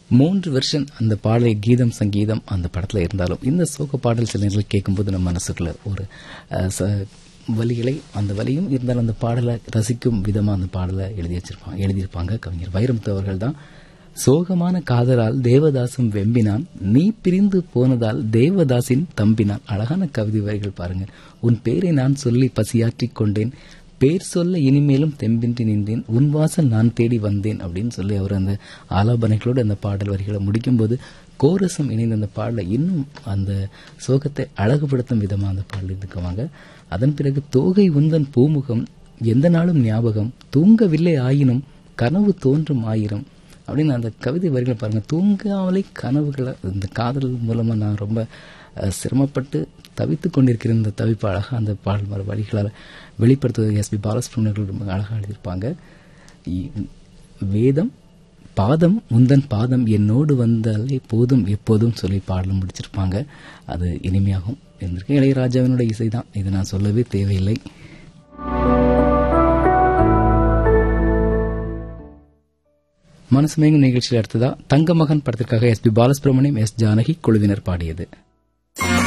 மூன்று வருஷம் அந்த பாடலை கீதம் சங்கீதம் அந்த படத்துல இருந்தாலும் இந்த சோக பாடல் சில நேரங்கள் கேட்கும்போது நம்ம மனசுக்குள்ள ஒரு அஹ், ச- வலிகளை அந்த வலியும் இருந்தாலும் அந்த பாடலை ரசிக்கும் விதமா அந்த பாடலை எழுதி வச்சிருப்பாங்க எழுதியிருப்பாங்க கவிஞர் வைரமுத்து அவர்கள் தான் சோகமான காதலால் தேவதாசும் வெம்பினான் நீ பிரிந்து போனதால் தேவதாசின் தம்பினான் அழகான கவிதை வரிகள் பாருங்க உன் பேரை நான் சொல்லி பசியாற்றிக் கொண்டேன் பேர் சொல்ல இனிமேலும் தெம்பின்றி நின்றேன் உன் வாசல் நான் தேடி வந்தேன் அப்படின்னு சொல்லி அவர் அந்த ஆலாபனைகளோடு அந்த பாடல் வரிகளை முடிக்கும்போது கோரசம் இணைந்த அந்த பாடலை இன்னும் அந்த சோகத்தை அழகுபடுத்தும் விதமா அந்த பாடல் இருக்குவாங்க அதன் பிறகு தோகை உந்தன் பூமுகம் எந்த நாளும் ஞாபகம் தூங்கவில்லை ஆயினும் கனவு தோன்றும் ஆயிரம் அப்படின்னு அந்த கவிதை வரிகளை பாருங்க தூங்காமலே கனவுகளை இந்த காதல் மூலமா நான் ரொம்ப அஹ், சிரமப்பட்டு தவித்துக் கொண்டிருக்கிற இந்த தவிப்பு அழகா அந்த பாடல் வர வரிகளால் வெளிப்படுத்துவது எஸ்பி பாலசுப்ரமணியர்கள் ரொம்ப அழகா எழுதியிருப்பாங்க இ- வேதம் பாதம் முந்தன் பாதம் என்னோடு வந்தாலே போதும் எப்போதும் சொல்லி பாடலும் முடிச்சிருப்பாங்க அது இனிமையாகவும் இருந்திருக்கு இளையராஜாவினுடைய இசை தான் இது நான் சொல்லவே தேவையில்லை மனசுமேங்கும் நிகழ்ச்சியில் அடுத்ததா தங்கமகன் படத்திற்காக S P Balasubrahmanyam S Janaki குழுவினர் பாடியது